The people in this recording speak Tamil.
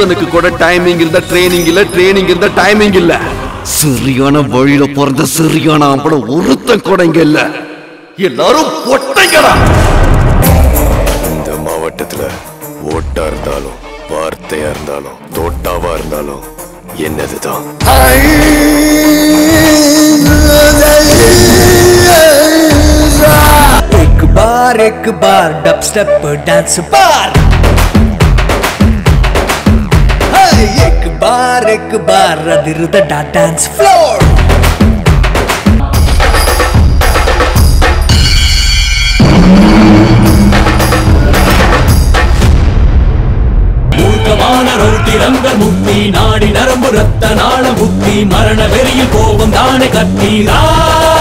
ஒருத்தனுக்கு கூட டைமிங் இருந்தா ட்ரைனிங் இல்ல ட்ரைனிங் இருந்தா டைமிங் இல்ல சரியான வழியில பிறந்த சரியான ஆம்பளை ஒருத்தன் கூட இங்க இல்ல எல்லாரும் பொட்டைங்களா இந்த மாவட்டத்துல ஓட்டா இருந்தாலும் வார்த்தையா இருந்தாலும் தோட்டாவா இருந்தாலும் என்னதுதான் एक बार एक बार डब स्टेप डांस बार हाय, एक बार एक बार அதிருதடா டான்ஸ் ஃப்ளோர் மூர்க்கமான ரௌத்திரங்கள் முக்தி நாடி நரம்பு ரத்த நாள புத்தி மரண வெறியில் கோபம் தானே கத்தி ரா